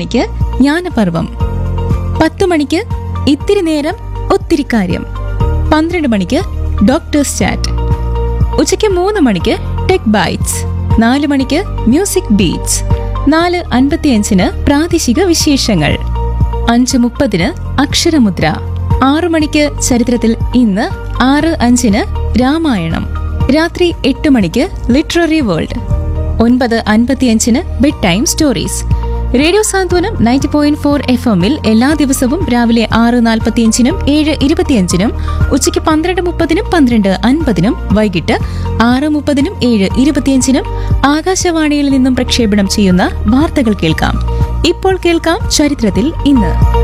മണിക്ക് ജ്ഞാനപർവം പത്ത് മണിക്ക് ഇത്തിരി നേരം ഒത്തിരി കാര്യം പന്ത്രണ്ട് മണിക്ക് ഡോക്ടേഴ്സ് ചാറ്റ് ഉച്ചയ്ക്ക് മൂന്ന് മണിക്ക് ടെക് ബൈറ്റ്സ് നാല് മണിക്ക് മ്യൂസിക് ബീറ്റ്സ് നാല് അൻപത്തിയഞ്ചിന് പ്രാദേശിക വിശേഷങ്ങൾ അഞ്ച് മുപ്പതിന് അക്ഷരമുദ്ര ആറു മണിക്ക് ചരിത്രത്തിൽ ഇന്ന് ആറ് അഞ്ചിന് രാമായണം രാത്രി എട്ട് മണിക്ക് ലിറ്റററി വേൾഡ് ഒൻപത് അൻപത്തിയഞ്ചിന് bedtime stories radio Santhwanam ninety point four F എമ്മിൽ എല്ലാ ദിവസവും രാവിലെ ആറ് നാൽപ്പത്തിയഞ്ചിനും ഏഴ് ഇരുപത്തിയഞ്ചിനും ഉച്ചയ്ക്ക് പന്ത്രണ്ട് മുപ്പതിനും പന്ത്രണ്ട് അൻപതിനും വൈകിട്ട് ആറ് മുപ്പതിനും ഏഴ് ഇരുപത്തിയഞ്ചിനും ആകാശവാണിയിൽ നിന്നും പ്രക്ഷേപണം ചെയ്യുന്ന വാർത്തകൾ കേൾക്കാം ഇപ്പോൾ കേൾക്കാം ചരിത്രത്തിൽ ഇന്ന്